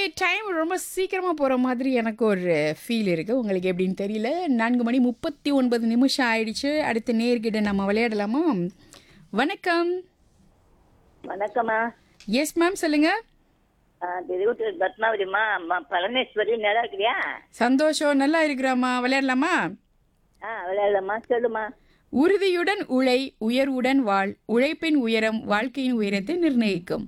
Time ரொம்ப சீக்கிரமாக போகிற மாதிரி எனக்கு ஒரு ஃபீல் இருக்குது உங்களுக்கு எப்படின்னு தெரியல நான்கு மணி முப்பத்தி ஒன்பது நிமிஷம் ஆயிடுச்சு அடுத்த நேர்கிட்ட நம்ம விளையாடலாமா வணக்கம் வணக்கம்மா எஸ் மேம் சொல்லுங்கள் திருவத்தூர் பத்மாவதிம்மா அம்மா பரமேஸ்வரி நல்லா இருக்கிறியா சந்தோஷம் நல்லா இருக்கிறாம்மா விளையாடலாமா ஆ விளையாடலாமா சொல்லுமா உறுதியுடன் உழை உயர்வுடன் வாழ் உழைப்பின் உயரம் வாழ்க்கையின் உயரத்தை நிர்ணயிக்கும்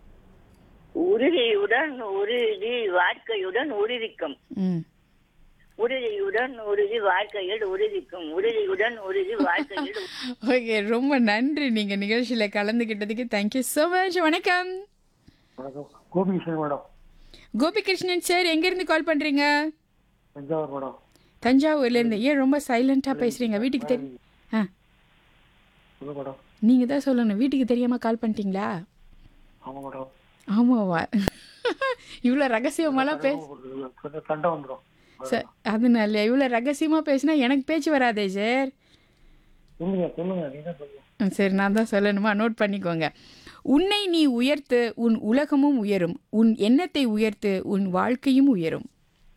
உறுதியுடன் உறுதி வாழ்க்கையுடன் உறுதிக்கும் ம் உறுதியுடன் உறுதி வாழ்க்கையில் உறுதிக்கும் உறுதியுடன் உறுதி வாழ்க்கையில் ஓகே ரொம்ப நன்றி நீங்கள் நிகழ்ச்சியில் கலந்துக்கிட்டதுக்கு தேங்க்யூ ஸோ மச் வணக்கம் வணக்கம் கோபிகிருஷ்ணன் மேடம் கோபிகிருஷ்ணன் சார் எங்கேருந்து கால் பண்ணுறீங்க தஞ்சாவூர் மேடம் தஞ்சாவூர்லேருந்து ஏன் ரொம்ப சைலண்ட்டாக பேசுகிறீங்க வீட்டுக்கு தெரியும் ஆ சொல்ல மேடம் நீங்கள் தான் சொல்லணும் வீட்டுக்கு தெரியாமல் கால் பண்ணிட்டீங்களா ஆமாம் மேடம் ஆமாவா இவ்வளோ ரகசியமாலாம் பேச கொஞ்சம் சண்டை வந்துடும் சார் அதனால இவ்வளோ ரகசியமாக பேசினா எனக்கு பேச்சு வராதே சார் சொல்லுங்க சொல்லுங்க நீங்க சொல்லுங்க ம், சரி நான் தான் சொல்லணுமா நோட் பண்ணிக்கோங்க உன்னை நீ உயர்த்து உன் உலகமும் உயரும் உன் எண்ணத்தை உயர்த்து உன் வாழ்க்கையும் உயரும்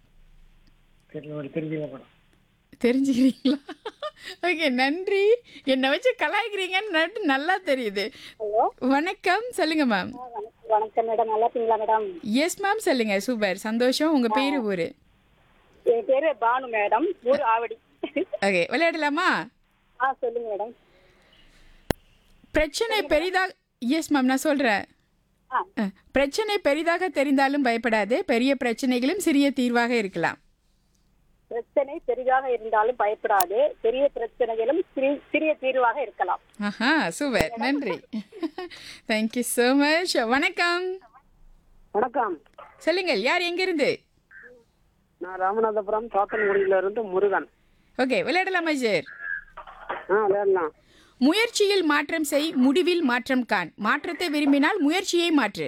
தெரியல தெரிஞ்சுங்க மேடம் தெரிஞ்சுக்கிறீங்களா ஓகே நன்றி என்னை வச்சு கலாய்க்கிறீங்கன்னு நட்டு நல்லா தெரியுது ஹலோ வணக்கம் சொல்லுங்க மேம் வணக்கம் மேடம் நல்லா இருக்கீங்களா மேடம் எஸ் மேம் சொல்லுங்க சூப்பர் சந்தோஷம் உங்க பேரு ஊரு என் பேரு பானு மேடம் ஊர் ஆவடி ஓகே விளையாடலாமா ஆ சொல்லுங்க மேடம் பிரச்சனை பெரிதாக எஸ் மேம் நான் சொல்றேன் ஆ. அஹ், பிரச்சனை பெரிதாக தெரிந்தாலும் பயப்படாதே பெரிய பிரச்சனைகளும் சிறிய தீர்வாக இருக்கலாம் பிரச்சனை பெரிதாக இருந்தாலும் பயப்படாது பெரிய பிரச்சனைகளும் சிறி- சிறிய தீர்வாக இருக்கலாம் ஆஹா சூப்பர் நன்றி தேங்க்யூ ஸோ மச் வணக்கம் வணக்கம் சொல்லுங்கள் யார் எங்கிருந்து நான் ராமநாதபுரம் சாத்தன்குடியில இருந்து முருகன் ஓகே விளையாடலாமா சார் ஆ விளையாடலாம் முயற்சியில் மாற்றம் செய் முடிவில் மாற்றம் காண் மாற்றத்தை விரும்பினால் முயற்சியை மாற்று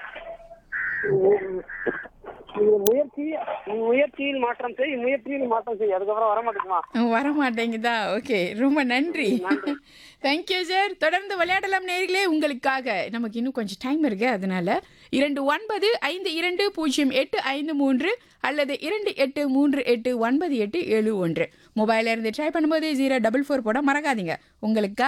முயற்சி முயற்சியில் மாற்றம் செய் முயற்சியில் மாற்றம் செய் அதுக்கப்புறம் வர மாட்டேங்குமா வர மாட்டேங்குதா ஓகே ரொம்ப நன்றி தேங்க்யூ சார் தொடர்ந்து விளையாடலாம் நேர்களே உங்களுக்காக நமக்கு இன்னும் கொஞ்சம் டைம் இருக்கு அதனால இரண்டு ஒன்பது ஐந்து இரண்டு பூஜ்ஜியம் எட்டு ஐந்து மூன்று அல்லது இரண்டு எட்டு மூன்று எட்டு ஒன்பது எட்டு ஏழு ஒன்று மொபைலில் இருந்து ட்ரை பண்ணும்போது ஜீரோ டபுள் ஃபோர் போட மறக்காதீங்க உங்களுக்கு